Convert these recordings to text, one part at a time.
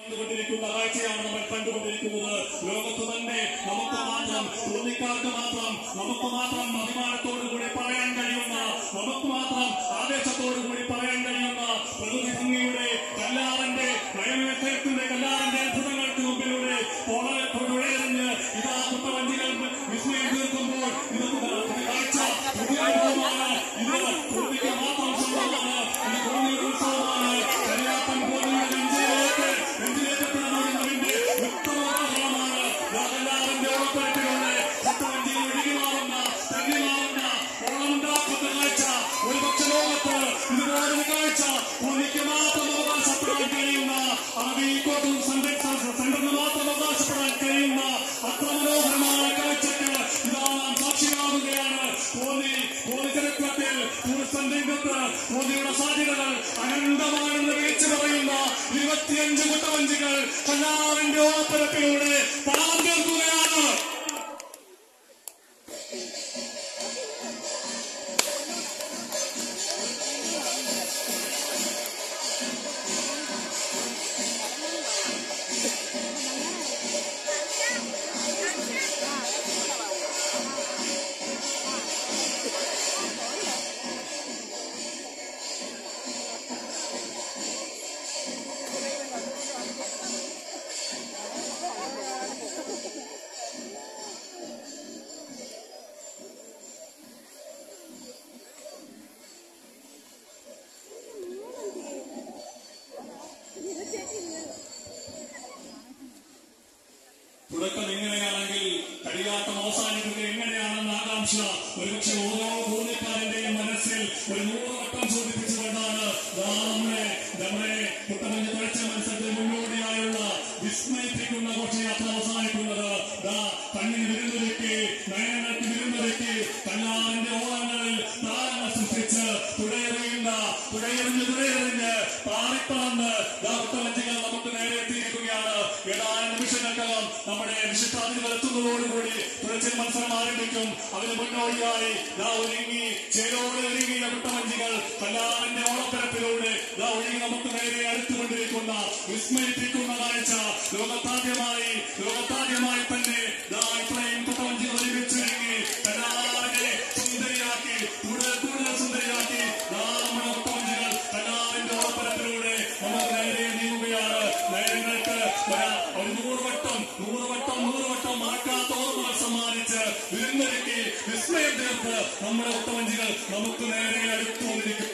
കൊണ്ടിരിക്കുന്ന കാഴ്ചയാണ് നമ്മൾ കണ്ടുകൊണ്ടിരിക്കുന്നത് ലോകത്ത് തന്നെ നമുക്ക് മാത്രം തോന്നിക്കാർക്ക് മാത്രം നമുക്ക് മാത്രം അഭിമാനത്തോടു കൂടി പറയാൻ കഴിയുന്ന നമുക്ക് മാത്രം ആവേശത്തോടു കൂടി പറയാൻ കഴിയുന്ന പ്രകൃതി ഭംഗിയുടെ കല്ലാറിന്റെ നയമേഖലത്തിന്റെ കല്ലാറിന്റെ അത്ഭുതങ്ങൾക്ക് മുമ്പിലൂടെ തുഴയെറിഞ്ഞ് ഇതാ കുട്ടവണ്ടികൾ വിസ്മയം തീർക്കുമ്പോൾ ഇത് ഒരു കാഴ്ച പുതിയ അനുഭവമാണ് ഇത് ഭൂമിക്ക് മാത്രം സ്വന്തമാണ് ഇത് ഭൂമിയുടെ ഉത്സവമാണ് കരിയാപ്പൻ ഭൂമിയുടെ നെഞ്ചിലേക്ക് നെഞ്ചിലേക്കപ്പെടുന്നതിന്റെ ഉത്തമ ഉദാഹരണമാണ് എല്ലാവരുടെ ഓണപ്പരപ്പിലൂടെ കുട്ടവണ്ടി ഒഴുകി മാറുന്ന തങ്ങി മാറുന്ന ഓണമുണ്ടാക്കുന്ന കാഴ്ച ഒരുപക്ഷെ ലോകത്ത് ഇതുപോലൊരു കാഴ്ച ഭൂമിക്ക് മാത്രം അവകാശപ്പെടാൻ കഴിയുന്ന അറബിക്കോട്ടും സെന്ററിന് മാത്രം അവകാശപ്പെടാൻ കഴിയുന്ന അത്ര മനോഹരമായ കാഴ്ചക്ക് ഇതാ നാം സാക്ഷിയാവുകയാണ് കോന്നി കോന്നി ചരിത്രത്തിൽ ടൂറിസം രംഗത്ത് കോന്നിയുടെ സാധ്യതകൾ അനന്തമാണെന്ന് വിളിച്ചു പറയുന്ന ഇരുപത്തിയഞ്ച് കുട്ടവഞ്ചികൾ കല്ലാറിന്റെ ഓണപ്പരപ്പിലൂടെ താളം കേൾക്കുകയാണ് തുടക്കം എങ്ങനെയാണെങ്കിൽ കളിയാട്ടം അവസാനിക്കുക എങ്ങനെയാണെന്ന ആകാംക്ഷ ഒരുപക്ഷെ ഓരോ ഭൂമിക്കാരന്റെയും മനസ്സിൽ ഒരു നൂറ് വട്ടം ചോദിപ്പിച്ചുകൊണ്ടാണ് ദാ നമ്മുടെ നമ്മുടെ കുട്ടമഞ്ഞ് തുഴച്ച മത്സരത്തിന് മുന്നോടിയായുള്ള വിസ്മയിപ്പിക്കുന്ന ഘോഷയാത്ര അവസാനിക്കുന്നത് ദാ കണ്ണിന് വിരുന്നൊരുക്കി നയനങ്ങൾക്ക് വിരുന്നൊരുക്കി കല്ലാറിന്റെ ഓളങ്ങളിൽ താരങ്ങൾ സൃഷ്ടിച്ച് തുടയെറിയുന്ന തുടയെറിഞ്ഞ് തുടയെറിഞ്ഞ് പാറിപ്പറന്ന് ദാ കുട്ടമഞ്ചികൾ നമുക്ക് നേരെ എത്തിയിരിക്കുകയാണ് ഏതാനും നിമിഷങ്ങൾക്കകം നമ്മുടെ വിശിഷ്ടാതിഥികൾ എത്തുന്നതോടുകൂടി തുഴച്ചിൽ മത്സരം ആരംഭിക്കും അതിന് മുന്നോടിയായി ദാ ഒരുങ്ങി ചേരോടെ ഒരുങ്ങിയ കുട്ടമഞ്ചികൾ കല്ലാറിന്റെ ഓളപ്പരപ്പിലൂടെ ദാ ഒഴുകി നമുക്ക് നേരെ അടുത്തുകൊണ്ടിരിക്കുന്ന വിസ്മയിപ്പിക്കുന്ന കാഴ്ച ലോകത്താദ്യമായി ലോകത്താദ്യമായി തന്നെ ദാ ഇത്രയും കുട്ടമഞ്ചികൾ ഒരുമിച്ചൊരുങ്ങി കല്ലാറിനെ സുന്ദരിയാക്കി കൂടുതൽ കൂടുതൽ സുന്ദരിയാക്കി ദാ നമ്മുടെ കുട്ടമഞ്ചികൾ കല്ലാറിന്റെ ഓളപ്പരപ്പിലൂടെ നമുക്ക് നേരെ നീങ്ങുകയാണ് നേരങ്ങൾക്ക് ഒരു- ഒരു നൂറ് വട്ടം നൂറ് വട്ടം നൂറ് വട്ടം മാറ്റാത്ത ഓർമ്മകൾ സമ്മാനിച്ച് വിരുന്നൊരുക്കി വിസ്മയം തീർത്ത് നമ്മുടെ ഒട്ടവഞ്ചികൾ നമുക്ക് നേരെ അടുത്തുകൊണ്ടിരിക്കും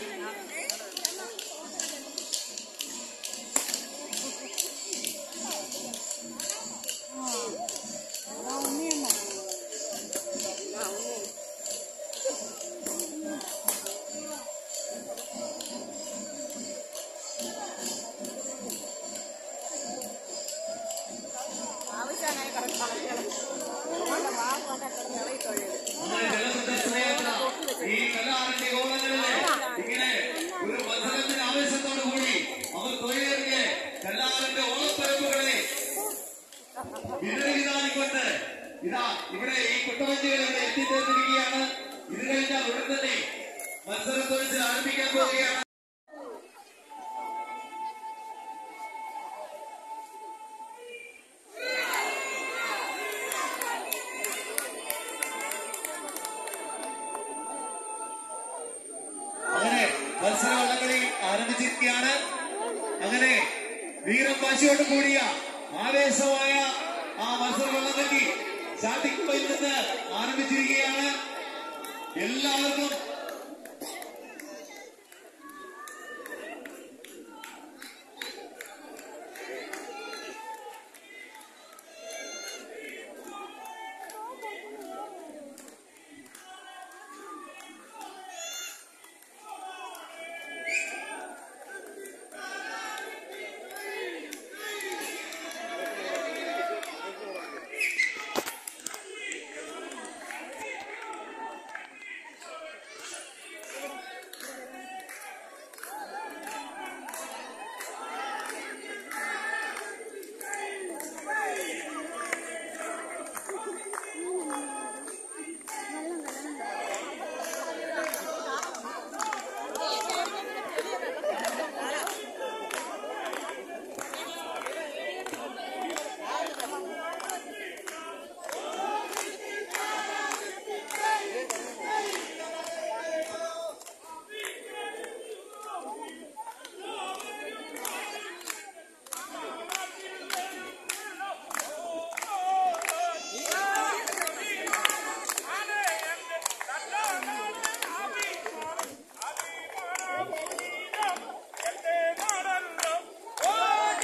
ആവശ്യമായി കളക്ടർ വാ പോട്ടെ ഇറങ്ങിക്കൊള്ളു നമ്മുടെ ജലപ്രദർശനയാത്ര ഈ കല്ലാറിന്റെ ഓളങ്ങളിലെ ഇങ്ങനെ ഒരു മത്സരത്തിന് ആവേശത്തോടു കൂടി അവർ തൊഴിലേറിയ കല്ലാറിന്റെ ഓളപ്പരപ്പുകളെ വിതറിവിതാനിക്കൊണ്ട് ഇതാ ഇവിടെ ഈ കുട്ടവഞ്ചികൾ ഇവിടെ എത്തിച്ചേർന്നിരിക്കുകയാണ് ഇത് കഴിഞ്ഞാൽ ഉടൻ തന്നെ മത്സര തൊഴിൽ ആരംഭിക്കാൻ പോവുകയാണ് അങ്ങനെ മത്സര വള്ളംകളി ആരംഭിച്ചിരിക്കുകയാണ് അങ്ങനെ വീരം വാശിയോട് കൂടിയ ആവേശമായ ആ മത്സര വള്ളംകളി സ്റ്റാർട്ടിംഗ് പോയിന്റ് നിന്ന് ആരംഭിച്ചിരിക്കുകയാണ് എല്ലാവർക്കും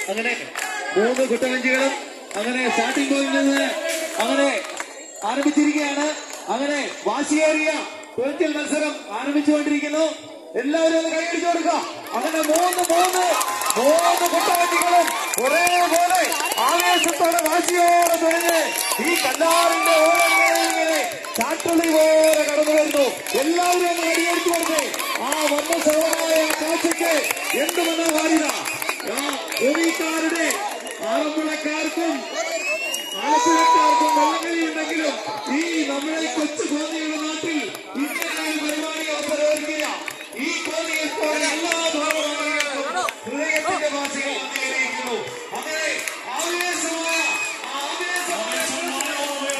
അങ്ങനെ മൂന്ന് കുട്ടവഞ്ചികളും അങ്ങനെ സ്റ്റാർട്ടിംഗ് പോയിന്റിൽ നിന്ന് അങ്ങനെ ആരംഭിച്ചിരിക്കുകയാണ് അങ്ങനെ വാശിയേറിയ തുഴച്ചിൽ മത്സരം ആരംഭിച്ചുകൊണ്ടിരിക്കുന്നു എല്ലാവരും ഒന്ന് കൈയടിച്ചു കൊടുക്കുക അങ്ങനെ മൂന്ന് മൂന്ന് മൂന്ന് കുട്ടവഞ്ചികളും ഒരേപോലെ ആവേശത്തോടെ വാശിയോടെ തുഴഞ്ഞ് ഈ കല്ലാറിന്റെ ഓരോ ചാട്ടുള്ളി പോലെ കടന്നു വരുന്നു എല്ലാവരും ഒന്ന് കൈയടിച്ചു കൊടുത്തേ ആ വർണ്ണസവമായ കാഴ്ചയ്ക്ക് എന്ത് മനോഹാരിത ആ ഭൂമിക്കാരുടെ ആറന്മുളക്കാർക്കും ആലപ്പുഴക്കാർക്കും വള്ളംകളി ഉണ്ടെങ്കിലും ഈ നമ്മുടെ കൊച്ചു കോന്നിയുടെ നാട്ടിൽ ഇങ്ങനെ ഒരു പരിപാടി അവസരം ഒരുക്കിയ ഈ കോന്നിയിൽ പോലെ എല്ലാ ഭാഗമാണെങ്കിലും ഹൃദയത്തിന്റെ ഭാഷയിൽ അംഗീകരിക്കുന്നു അങ്ങനെ ആവേശമായ ആ ആവേശമായ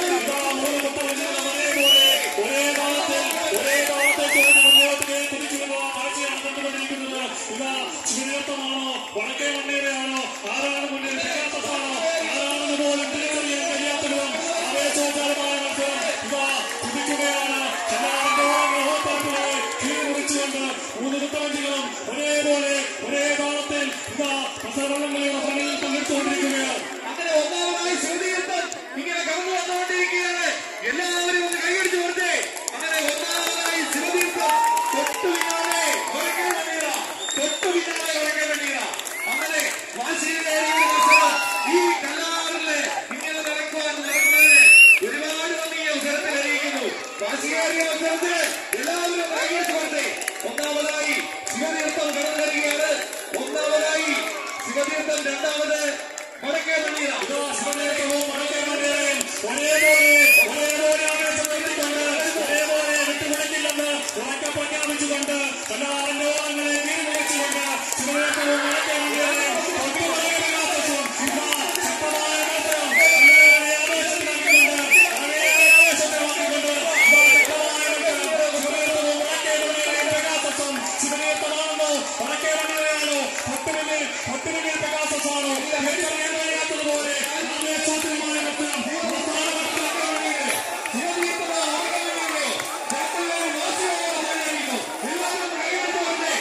ഒരേ കാലത്തിൽ ഒരേ കാലത്തേക്ക് മുന്നോട്ട് കുതിച്ചുള്ള കാഴ്ചയാണ് കണ്ടുകൊണ്ടിരിക്കുന്നത് ഇതാ ശിവനേത്തമാണോ വടക്കേ മണ്ണീരയാണോ ആരാണ് മുന്നിൽ പെരാത്തസാണോ ആരാണെന്ന് പോലും തിരിച്ചറിയാൻ കഴിയാത്ത വിധം ആവേശോചാരമായ മത്സരം ഇതാ കുതിക്കുകയാണ് എല്ലാവരുടെ മഹോത്സവത്തിലെ കീഴ്മുറിച്ചുകൊണ്ട് മൂന്ന് കുത്തവഞ്ചികളും ഒരേപോലെ ഒരേ കാലത്തിൽ ഇതാ മത്സരവള്ളങ്ങളുടെ ഭംഗിയിൽ പങ്കെടുത്തുകൊണ്ടിരിക്കുകയാണ് അങ്ങനെ ഒന്നാമതായി ശ്രുതികൃത്തൻ ഇങ്ങനെ കടന്നു വന്നുകൊണ്ടിരിക്കുകയാണ് എല്ലാവരും ഒന്ന് കൈയടിച്ചു കൊടുത്തേ അങ്ങനെ ഒന്നാമതായി ശ്രുതികൃത്തൻ തൊട്ടു പിന്നാലെ ഉറക്കെ വണ്ണീറ തൊട്ടു പിന്നാലെ ഉറക്കെ വണ്ണീറ അങ്ങനെ വാശിയിലേറിയ ഒരു മത്സരം ഈ കല്ലാറില് ഇങ്ങനെ നടക്കുവാൻ നടക്കുന്നത് ഒരുപാട് നന്ദി ഈ അവസരത്തിൽ അറിയിക്കുന്നു വാശിയേറിയ മത്സരത്തിന് എല്ലാവരും ഒന്ന് കൈയടിച്ചു കൊടുത്തേ ഒന്നാമതായി ശിവതീർത്ഥം കടന്നു വരികയാണ് ഒന്നാമതായി ശിവതീർത്ഥം രണ്ടാമത് വടക്കേ മണ്ണീറ ഇതാ ശിവനേത്രവും വടക്കേ മണ്ണീരയും ഒരേപോലെ ഒരേപോലെ ആവേശം വരുത്തിക്കൊണ്ട് ഒരേപോലെ വിട്ടുകൊടുക്കില്ലെന്ന് ഉറക്കെ പ്രഖ്യാപിച്ചുകൊണ്ട് കല്ലാറിന്റെ ഓരങ്ങളെ കീഴ്മുറിച്ചുകൊണ്ട് ശിവനേത്രവും വടക്കേ മണ്ണീരയും ഭക്തിപരമാകാത്തതും ഇതാ ശക്തമായ മത്സരം എല്ലാവരെയും ആവേശത്തിലാക്കിക്കൊണ്ട് വളരെയേറെ ആവേശത്തിലാക്കിക്കൊണ്ട് ഇതാ ശക്തമായ മത്സരം ശിവനേത്രവും വടക്കേ മണ്ണീരയും പെഗാസസും ശിവനേത്രമാണെന്നോ വടക്കേ മണ്ണീരയാണോ പത്ത് മിനിറ്റ് പത്ത് മിനിറ്റ് പെഗാസസാണോ തിരിച്ചറിയാൻ കഴിയാത്തതുപോലെ ആവേശോത്തരമായ മത്സരം അവസാന മത്സരത്തിലാണെങ്കിൽ ശിവതീർത്ഥം ഉറക്കെ വണ്ണീറയോ ചാത്തല്ലാരും വാശിയോടെ മത്സരിക്കുന്നു എല്ലാവരും കൈയടിച്ചു കൊടുത്തേ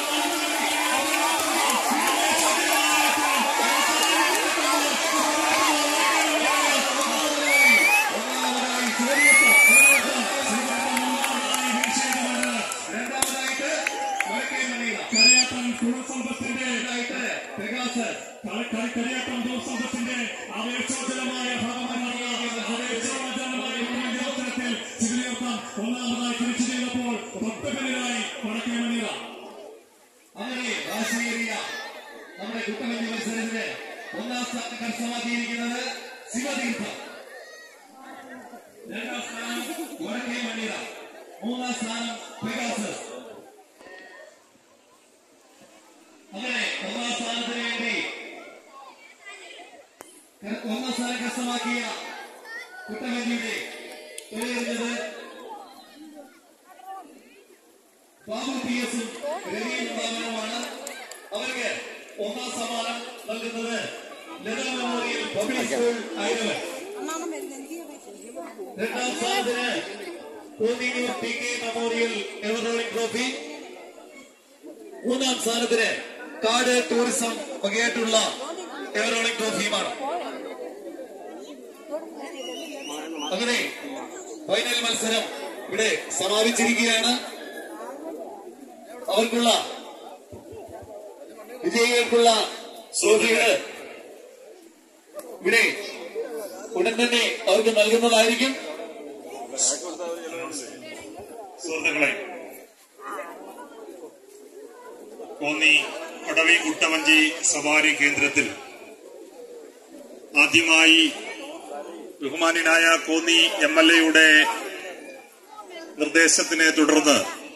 ഒന്നാമതായി ശിവതീർത്ഥം രണ്ടാമതായിട്ട് വടക്കേ മണ്ണീറ കരിയാട്ടം കുളസമ്പത്തിന്റെ രണ്ടായിട്ട് പെഗാസസ് കരിയാട്ടം കുളസമ്പത്തിന്റെ ആവേശോജ്വലമായ ഭാഗമായ ആവേശോജ്വലമായ മത്സരത്തിൽ ശിവലിയർത്ഥം ഒന്നാമതായി തിരിച്ചു ചെയ്തപ്പോൾ തൊട്ടുപിന്നിലായി വടക്കേ മണിയ അങ്ങനെ വാശിയേറിയ നമ്മുടെ കുട്ടമഞ്ഞ് മത്സരത്തിന് ഒന്നാം സ്ഥാനം കരസ്ഥമാക്കിയിരിക്കുന്നത് ശിവതീർത്ഥം രണ്ടാം സ്ഥാനം വടക്കേ മണ്ണിറ മൂന്നാം സ്ഥാനം പെഗാസസ് അങ്ങനെ ഒന്നാം സ്ഥാനത്തിന് വേണ്ടി ക- ഒന്നാം സ്ഥാനം കരസ്ഥമാക്കിയ കുട്ടമഞ്ഞിയുടെ പേരെറിഞ്ഞത് ബാബു പി എസും രവിയും ഉണ്ടാവനുമാണ് അവർക്ക് ഒന്നാം സമ്മാനം നൽകുന്നത് ലത മെമ്മോറിയൽ പബ്ലിക് സ്കൂൾ ആയിരുന്നു അമ്മാമ്മ എന്തെങ്കിലും രണ്ടാം സ്ഥാനത്തിന് Konniyoor T K memorial ever rolling trophy മൂന്നാം സ്ഥാനത്തിന് കാട് ടൂറിസം വകയായിട്ടുള്ള എവറോളിംഗ് ട്രോഫിയുമാണ് അങ്ങനെ ഫൈനൽ മത്സരം ഇവിടെ സമാപിച്ചിരിക്കുകയാണ് അവർക്കുള്ള വിജയികൾക്കുള്ള ട്രോഫികൾ ഇവിടെ ഉടൻ തന്നെ അവർക്ക് നൽകുന്നതായിരിക്കും സുഹൃത്തുക്കളെ കോന്നി കടവി കുട്ടവഞ്ചി സവാരി കേന്ദ്രത്തിൽ ആദ്യമായി ബഹുമാന്യനായ കോന്നി എം എൽ എയുടെ നിർദ്ദേശത്തിനെ തുടർന്ന്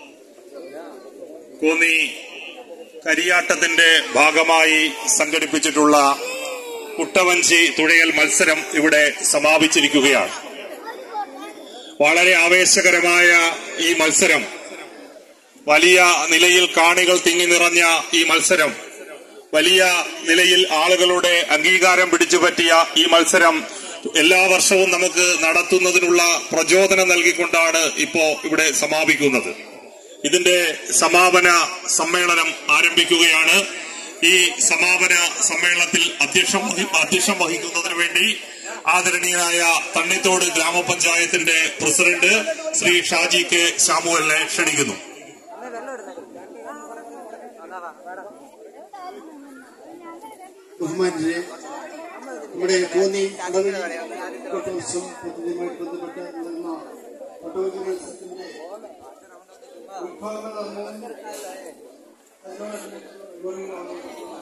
കോന്നി കരിയാട്ടത്തിന്റെ ഭാഗമായി സംഘടിപ്പിച്ചിട്ടുള്ള കുട്ടവഞ്ചി തുഴയൽ മത്സരം ഇവിടെ സമാപിച്ചിരിക്കുകയാണ് വളരെ ആവേശകരമായ ഈ മത്സരം വലിയ നിലയിൽ കാണികൾ തിങ്ങി നിറഞ്ഞ ഈ മത്സരം വലിയ നിലയിൽ ആളുകളുടെ അംഗീകാരം പിടിച്ചുപറ്റിയ ഈ മത്സരം എല്ലാ വർഷവും നമുക്ക് നടത്തുന്നതിനുള്ള പ്രചോദനം നൽകിക്കൊണ്ടാണ് ഇപ്പോ ഇവിടെ സമാപിക്കുന്നത് ഇതിന്റെ സമാപന സമ്മേളനം ആരംഭിക്കുകയാണ് ഈ സമാപന സമ്മേളനത്തിൽ അധ്യക്ഷം വഹി- അധ്യക്ഷം വഹിക്കുന്നതിന് വേണ്ടി ആദരണീയനായ തണ്ണിത്തോട് ഗ്രാമപഞ്ചായത്തിന്റെ പ്രസിഡന്റ് ശ്രീ ഷാജി കെ ശാമുവലിനെ ക്ഷണിക്കുന്നു ബഹുമാനരെ നമ്മുടെ കോന്നി അടവിൽ കൊട്ടോത്സവം പദ്ധതിയുമായിട്ട് ബന്ധപ്പെട്ട് നടന്ന പട്ടോജി മത്സരത്തിന്റെ ഉദ്ഘാടന കർമ്മവും അതിനോടനുബന്ധിച്ചുള്ള പരിപാടികളാണ്